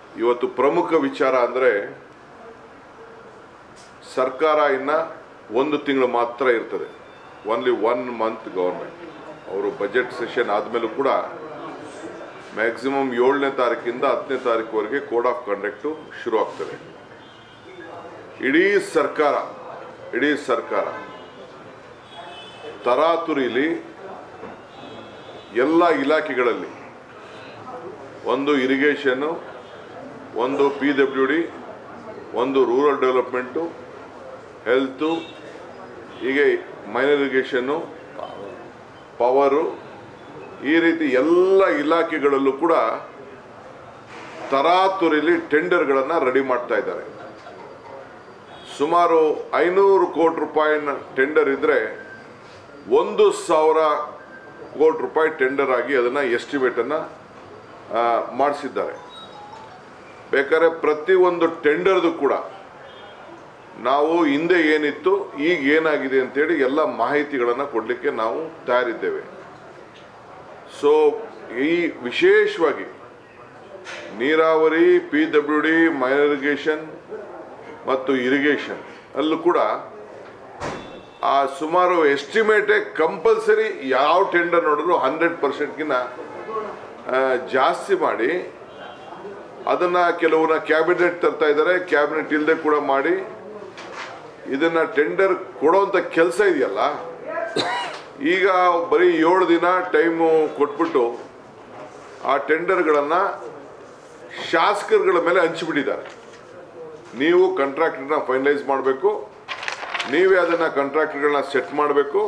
ಇವತ್ತು ಪ್ರಮುಖ ವಿಚಾರ ಅಂದರೆ ಸರ್ಕಾರ ಇನ್ನು ಒಂದು ತಿಂಗಳು ಮಾತ್ರ ಇರ್ತದೆ ಓನ್ಲಿ ಒನ್ ಮಂತ್ ಗೌರ್ಮೆಂಟ್ ಅವರು ಬಜೆಟ್ ಸೆಷನ್ ಆದಮೇಲೂ ಕೂಡ ಮ್ಯಾಕ್ಸಿಮಮ್ ಏಳನೇ ತಾರೀಕಿಂದ ಹತ್ತನೇ ತಾರೀಕುವರೆಗೆ ಕೋಡ್ ಆಫ್ ಕಂಡಕ್ಟು ಶುರು ಆಗ್ತದೆ ಇಡೀ ಸರ್ಕಾರ ಇಡೀ ಸರ್ಕಾರ ತರಾತುರಿಲಿ ಎಲ್ಲ ಇಲಾಖೆಗಳಲ್ಲಿ ಒಂದು ಇರಿಗೇಷನ್ನು ಒಂದು ಪಿ ಡಬ್ಲ್ಯೂ ಡಿ ಒಂದು ರೂರಲ್ ಡೆವಲಪ್ಮೆಂಟು ಹೆಲ್ತು ಹೀಗೆ ಮೈನರ್ ಇರಿಗೇಷನ್ನು ಪವರು ಈ ರೀತಿ ಎಲ್ಲ ಇಲಾಖೆಗಳಲ್ಲೂ ಕೂಡ ತರಾತುರಿಲಿ ಟೆಂಡರ್ಗಳನ್ನು ರೆಡಿ ಮಾಡ್ತಾ ಇದ್ದಾರೆ ಸುಮಾರು ಐನೂರು ಕೋಟಿ ರೂಪಾಯಿನ ಟೆಂಡರ್ ಇದ್ದರೆ ಒಂದು ಸಾವಿರ ಕೋಟಿ ರೂಪಾಯಿ ಟೆಂಡರ್ ಆಗಿ ಅದನ್ನು ಎಸ್ಟಿಮೇಟನ್ನು ಮಾಡಿಸಿದ್ದಾರೆ ಬೇಕಾದ್ರೆ ಪ್ರತಿಯೊಂದು ಟೆಂಡರ್ದು ಕೂಡ ನಾವು ಹಿಂದೆ ಏನಿತ್ತು ಈಗ ಏನಾಗಿದೆ ಅಂತೇಳಿ ಎಲ್ಲ ಮಾಹಿತಿಗಳನ್ನು ಕೊಡಲಿಕ್ಕೆ ನಾವು ತಯಾರಿದ್ದೇವೆ ಸೊ ಈ ವಿಶೇಷವಾಗಿ ನೀರಾವರಿ ಪಿ ಡಬ್ಲ್ಯೂ ಡಿ ಮೈನರಿಗೇಷನ್ ಮತ್ತು ಇರಿಗೇಷನ್ ಅಲ್ಲೂ ಕೂಡ ಆ ಸುಮಾರು ಎಸ್ಟಿಮೇಟೇ ಕಂಪಲ್ಸರಿ ಯಾವ ಟೆಂಡರ್ ನೋಡಿದ್ರು ಹಂಡ್ರೆಡ್ ಪರ್ಸೆಂಟ್ಗಿನ್ನ ಜಾಸ್ತಿ ಮಾಡಿ ಅದನ್ನು ಕೆಲವನ್ನ ಕ್ಯಾಬಿನೆಟ್ ತರ್ತಾ ಇದ್ದಾರೆ ಕ್ಯಾಬಿನೆಟ್ ಇಲ್ಲದೆ ಕೂಡ ಮಾಡಿ ಇದನ್ನು ಟೆಂಡರ್ ಕೊಡೋವಂಥ ಕೆಲಸ ಇದೆಯಲ್ಲ ಈಗ ಬರೀ ಏಳು ದಿನ ಟೈಮು ಕೊಟ್ಬಿಟ್ಟು ಆ ಟೆಂಡರ್ಗಳನ್ನು ಶಾಸಕರುಗಳ ಮೇಲೆ ಹಂಚಿಬಿಟ್ಟಿದ್ದಾರೆ ನೀವು ಕಾಂಟ್ರಾಕ್ಟರ್ನ ಫೈನಲೈಸ್ ಮಾಡಬೇಕು ನೀವೇ ಅದನ್ನು ಕಾಂಟ್ರಾಕ್ಟರ್ಗಳನ್ನ ಸೆಟ್ ಮಾಡಬೇಕು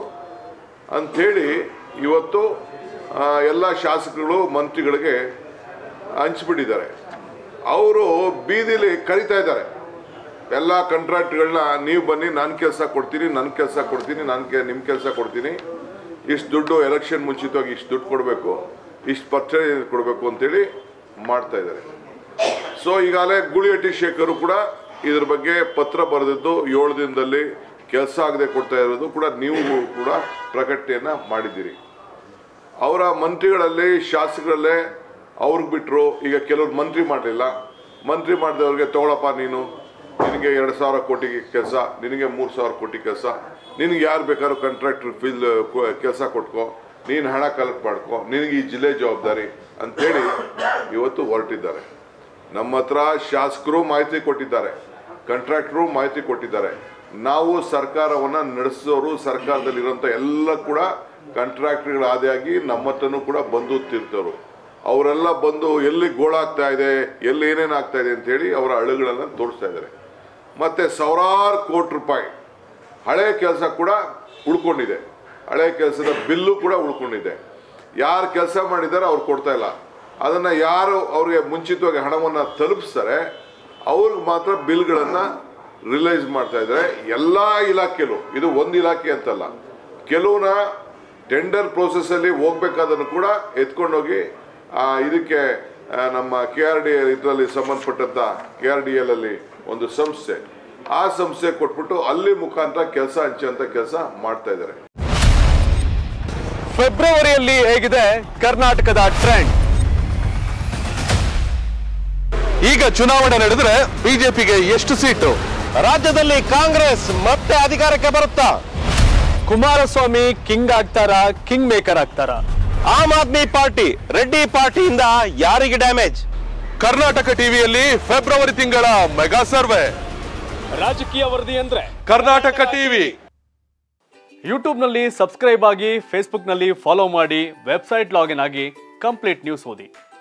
ಅಂಥೇಳಿ ಇವತ್ತು ಆ, ಎಲ್ಲ ಶಾಸಕರುಗಳು ಮಂತ್ರಿಗಳಿಗೆ ಹಂಚಿಬಿಟ್ಟಿದ್ದಾರೆ ಅವರು ಬೀದಿಲಿ ಕರಿತಾ ಇದ್ದಾರೆ ಎಲ್ಲ ಕಾಂಟ್ರಾಕ್ಟ್ಗಳನ್ನ ನೀವು ಬನ್ನಿ ನಾನು ಕೆಲಸ ಕೊಡ್ತೀನಿ ನನ್ನ ಕೆಲಸ ಕೊಡ್ತೀನಿ ನಾನು ಕೆ ನಿಮ್ಮ ಕೆಲಸ ಕೊಡ್ತೀನಿ ಇಷ್ಟು ದುಡ್ಡು ಎಲೆಕ್ಷನ್ ಮುಂಚಿತವಾಗಿ ಇಷ್ಟು ದುಡ್ಡು ಕೊಡಬೇಕು ಇಷ್ಟು ಪರ್ಚೇಸ್ ಕೊಡಬೇಕು ಅಂತೇಳಿ ಮಾಡ್ತಾ ಇದ್ದಾರೆ ಸೊ ಈಗಾಗಲೇ ಗುಳಿಹಟ್ಟಿ ಶೇಖರು ಕೂಡ ಇದ್ರ ಬಗ್ಗೆ ಪತ್ರ ಬರೆದಿದ್ದು ಏಳು ದಿನದಲ್ಲಿ ಕೆಲಸ ಆಗದೆ ಕೊಡ್ತಾ ಇರೋದು ಕೂಡ ನೀವು ಕೂಡ ಪ್ರಕಟಣೆಯನ್ನು ಮಾಡಿದ್ದೀರಿ ಅವರ ಮಂತ್ರಿಗಳಲ್ಲಿ ಶಾಸಕರಲ್ಲೇ ಅವ್ರಿಗೆ ಬಿಟ್ಟರು ಈಗ ಕೆಲವ್ರು ಮಂತ್ರಿ ಮಾಡಲಿಲ್ಲ ಮಂತ್ರಿ ಮಾಡಿದವ್ರಿಗೆ ತಗೊಳಪ್ಪ ನೀನು ನಿನಗೆ ಎರಡು ಸಾವಿರ ಕೋಟಿ ಕೆಲಸ ನಿನಗೆ ಮೂರು ಸಾವಿರ ಕೋಟಿ ಕೆಲಸ ನಿನಗೆ ಯಾರು ಬೇಕಾದ್ರೂ ಕಾಂಟ್ರಾಕ್ಟರ್ ಫಿಲ್ ಕೆಲಸ ಕೊಟ್ಕೋ ನೀನು ಹಣ ಕಲೆಕ್ಟ್ ಮಾಡ್ಕೋ ನಿನಗೆ ಈ ಜಿಲ್ಲೆ ಜವಾಬ್ದಾರಿ ಅಂತೇಳಿ ಇವತ್ತು ಹೊರಟಿದ್ದಾರೆ ನಮ್ಮ ಹತ್ರ ಶಾಸಕರು ಮಾಹಿತಿ ಕೊಟ್ಟಿದ್ದಾರೆ ಕಾಂಟ್ರಾಕ್ಟರು ಮಾಹಿತಿ ಕೊಟ್ಟಿದ್ದಾರೆ ನಾವು ಸರ್ಕಾರವನ್ನು ನಡೆಸೋರು ಸರ್ಕಾರದಲ್ಲಿರೋಂಥ ಎಲ್ಲ ಕೂಡ ಕಾಂಟ್ರಾಕ್ಟರ್ಗಳ ಆದಿಯಾಗಿ ನಮ್ಮ ಹತ್ರನೂ ಕೂಡ ಬಂದು ತಿರ್ತವರು ಅವರೆಲ್ಲ ಬಂದು ಎಲ್ಲಿ ಗೋಳಾಗ್ತಾ ಇದೆ ಎಲ್ಲಿ ಏನೇನು ಆಗ್ತಾ ಇದೆ ಅಂತೇಳಿ ಅವರ ಅಳುಗಳನ್ನು ತೋರಿಸ್ತಾ ಇದ್ದಾರೆ ಮತ್ತು ಸಾವಿರಾರು ಕೋಟಿ ರೂಪಾಯಿ ಹಳೆ ಕೆಲಸ ಕೂಡ ಉಳ್ಕೊಂಡಿದೆ ಹಳೆ ಕೆಲಸದ ಬಿಲ್ಲು ಕೂಡ ಉಳ್ಕೊಂಡಿದೆ ಯಾರು ಕೆಲಸ ಮಾಡಿದ್ದಾರೆ ಅವ್ರು ಕೊಡ್ತಾ ಇಲ್ಲ ಅದನ್ನು ಯಾರು ಅವ್ರಿಗೆ ಮುಂಚಿತವಾಗಿ ಹಣವನ್ನು ತಲುಪಿಸ್ತಾರೆ ಅವ್ರಿಗೆ ಮಾತ್ರ ಬಿಲ್ಗಳನ್ನು ರಿಲೈಸ್ ಮಾಡ್ತಾ ಇದ್ದಾರೆ ಎಲ್ಲ ಇಲಾಖೆಲೂ ಇದು ಒಂದು ಇಲಾಖೆ ಅಂತಲ್ಲ ಕೆಲವನ್ನ ಟೆಂಡರ್ ಪ್ರೋಸೆಸ್ಸಲ್ಲಿ ಹೋಗ್ಬೇಕಾದನ್ನು ಕೂಡ ಎತ್ಕೊಂಡೋಗಿ ಆ, ಇದಕ್ಕೆ ಆ, ನಮ್ಮ ಕೆ ಆರ್ ಡಿ ಇದರಲ್ಲಿ ಸಂಬಂಧಪಟ್ಟಂಥ ಕೆ ಆರ್ ಡಿ ಎಲ್ ಅಲ್ಲಿ ಒಂದು ಸಂಸ್ಥೆ ಆ ಸಂಸ್ಥೆ ಕೊಟ್ಬಿಟ್ಟು ಅಲ್ಲಿ ಮುಖಾಂತರ ಕೆಲಸ ಹಂಚುವಂಥ ಕೆಲಸ ಮಾಡ್ತಾ ಇದ್ದಾರೆ ಫೆಬ್ರವರಿಯಲ್ಲಿ ಹೇಗಿದೆ ಕರ್ನಾಟಕದ ಟ್ರೆಂಡ್ ಈಗ ಚುನಾವಣೆ ನಡೆದ್ರೆ ಬಿಜೆಪಿಗೆ ಎಷ್ಟು ಸೀಟು ರಾಜ್ಯದಲ್ಲಿ ಕಾಂಗ್ರೆಸ್ ಮತ್ತೆ ಅಧಿಕಾರಕ್ಕೆ ಬರುತ್ತಾ ಕುಮಾರಸ್ವಾಮಿ ಕಿಂಗ್ ಆಗ್ತಾರ ಕಿಂಗ್ ಮೇಕರ್ ಆಗ್ತಾರ ಆಮ್ ಆದ್ಮಿ ಪಾರ್ಟಿ ರೆಡ್ಡಿ ಪಾರ್ಟಿಯಿಂದ ಯಾರಿಗೆ ಡ್ಯಾಮೇಜ್ ಕರ್ನಾಟಕ ಟಿವಿಯಲ್ಲಿ ಫೆಬ್ರವರಿ ತಿಂಗಳ ಮೆಗಾ ಸರ್ವೆ ರಾಜಕೀಯ ವರದಿ ಅಂದ್ರೆ ಕರ್ನಾಟಕ ಟಿವಿ ಯೂಟ್ಯೂಬ್ನಲ್ಲಿ ಸಬ್ಸ್ಕ್ರೈಬ್ ಆಗಿ ಫೇಸ್ಬುಕ್ನಲ್ಲಿ ಫಾಲೋ ಮಾಡಿ ವೆಬ್ಸೈಟ್ ಲಾಗಿನ್ ಆಗಿ ಕಂಪ್ಲೀಟ್ ನ್ಯೂಸ್ ಓದಿ